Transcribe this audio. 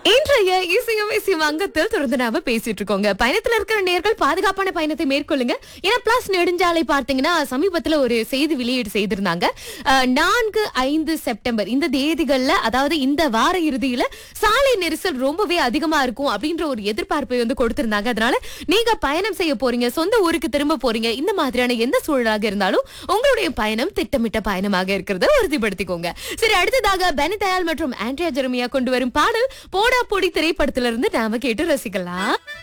இன்றைய இசையும் இசையும் அங்கத்தில் தொடர்ந்து நாம பேசிட்டு இருக்கோங்க பயணத்துல இருக்கிற நேர்கள் பாதுகாப்பான பயணத்தை மேற்கொள்ளுங்க ஏன்னா பிளஸ் நெடுஞ்சாலை பார்த்தீங்கன்னா சமீபத்துல ஒரு செய்தி வெளியீடு செய்திருந்தாங்க அஹ், நான்கு ஐந்து செப்டம்பர் இந்த தேதிகள்ல அதாவது இந்த வார இறுதியில சாலை நெரிசல் ரொம்பவே அதிகமா இருக்கும் அப்படின்ற ஒரு எதிர்பார்ப்பை வந்து கொடுத்திருந்தாங்க அதனால நீங்க பயணம் செய்ய போறீங்க சொந்த ஊருக்கு திரும்ப போறீங்க இந்த மாதிரியான எந்த சூழலாக இருந்தாலும் உங்களுடைய பயணம் திட்டமிட்ட பயணமாக இருக்கிறத உறுதிப்படுத்திக்கோங்க சரி அடுத்ததாக பெனி தயால் மற்றும் ஆண்ட்ரியா ஜெரமியா கொண்டு வரும் பாடல் போடா பொடி திரைப்படத்திலிருந்து நாம கேட்டு ரசிக்கலாம்